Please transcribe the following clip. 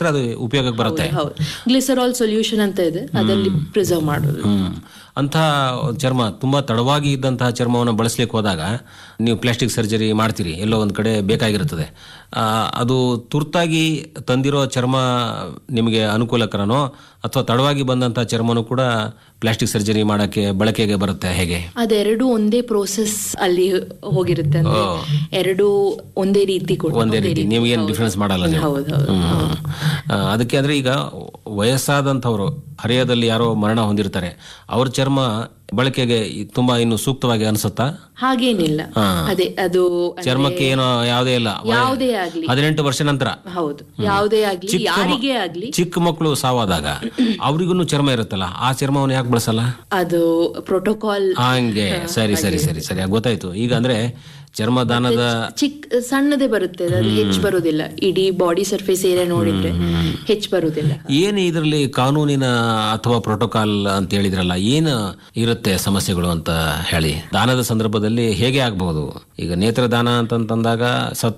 ಕೊಟ್ರೆ ಅದು ಉಪಯೋಗಕ್ಕೆ ಬರುತ್ತೆ ಹೌದು ಗ್ಲಿಸರಾಲ್ ಸೊಲ್ಯೂಷನ್ ಅಂತ ಇದೆ ಅದರಲ್ಲಿ ಪ್ರಿಸರ್ವ್ ಮಾಡೋದು ಹ್ಮ್ ಅಂತಹ ಚರ್ಮ ತುಂಬಾ ತಡವಾಗಿ ಇದ್ದಂತಹ ಚರ್ಮವನ್ನು ಬಳಸ್ಲಿಕ್ಕೆ ಹೋದಾಗ ನೀವು ಪ್ಲಾಸ್ಟಿಕ್ ಸರ್ಜರಿ ಮಾಡ್ತೀರಿ ಎಲ್ಲೋ ಒಂದು ಕಡೆ ಬೇಕಾಗಿರುತ್ತದೆ ಆ, ಅದು ತುರ್ತಾಗಿ ತಂದಿರೋ ಚರ್ಮ ನಿಮಗೆ ಅನುಕೂಲಕರನೋ ಅಥವಾ ತಡವಾಗಿ ಬಂದಂತಹ ಚರ್ಮನೂ ಕೂಡ ಪ್ಲಾಸ್ಟಿಕ್ ಸರ್ಜರಿ ಮಾಡಕ್ಕೆ ಬಳಕೆಗೆ ಬರುತ್ತೆ ಹೇಗೆ ಅದೆರಡು ಒಂದೇ ಪ್ರೋಸೆಸ್ ಅಲ್ಲಿ ಹೋಗಿರುತ್ತೆ ಅಂದ್ರೆ ಎರಡು ಒಂದೇ ರೀತಿ ಕೊಡ್- ಒಂದೇ ರೀತಿ ನೀವೇನು ಡಿಫ್ರೆನ್ಸ್ ಮಾಡಲ್ಲ ನೀವು ಹೌದು ಹೌದು ಹ್ಮ್. ಆ, ಅದಕ್ಕೆ ಅಂದ್ರೆ ಈಗ ವಯಸ್ಸಾದಂಥವ್ರು ಹರೆಯದಲ್ಲಿ ಯಾರೋ ಮರಣ ಹೊಂದಿರ್ತಾರೆ ಅವ್ರ ಚರ್ಮ ಬಳಕೆಗೆ ಈ ತುಂಬಾ ಇನ್ನು ಸೂಕ್ತವಾಗಿ ಅನ್ಸುತ್ತಾ ಹಾಗೇನಿಲ್ಲ ಅದೇ ಅದು ಚರ್ಮಕ್ಕೆ ಏನೋ ಯಾವುದೇ ಇಲ್ಲ ವಯ- ಯಾವುದೇ ಆಗ್ಲಿ ಹದಿನೆಂಟು ವರ್ಷ ನಂತರ ಹೌದು ಯಾವುದೇ ಆಗ್ಲಿ ಯಾರಿಗೇ ಆಗ್ಲಿ ಚಿಕ್ಕ ಮಕ್ಕಳು ಸಾವಾದಾಗ ಅವ್ರಿಗೂ ಚರ್ಮ ಇರುತ್ತಲ್ಲ ಆ ಚರ್ಮವನ್ನು ಯಾಕೆ ಬಳಸಲ್ಲ ಅದು ಪ್ರೋಟೋಕಾಲ್ ಹಂಗೆ ಸರಿ ಸರಿ ಸರಿ ಸರಿ ಗೊತ್ತಾಯ್ತು ಈಗ ಅಂದ್ರೆ ಚರ್ಮ ದಾನದ ಚಿಕ್ಕ ಸಣ್ಣದೇ ಬರುತ್ತೆ ಅದು ಹೆಚ್ಚು ಬರುದಿಲ್ಲ ಇಡೀ ಬಾಡಿ ಸರ್ಫೇಸ್ ಏರಿಯಾ ನೋಡಿದ್ರೆ ಹೆಚ್ಚು ಬರುದಿಲ್ಲ ಏನು ಇದರಲ್ಲಿ ಕಾನೂನಿನ ಅಥವಾ ಪ್ರೋಟೋಕಾಲ್ ಅಂತ ಹೇಳಿದ್ರಲ್ಲ ಏನು ಇರುತ್ತೆ ಸಮಸ್ಯೆಗಳು ಅಂತ ಹೇಳಿ ದಾನದ ಸಂದರ್ಭದಲ್ಲಿ ಹೇಗೆ ಆಗಬಹುದು ಈಗ ನೇತ್ರದಾನ ಅಂತಂತಂದಾಗ ಸತ್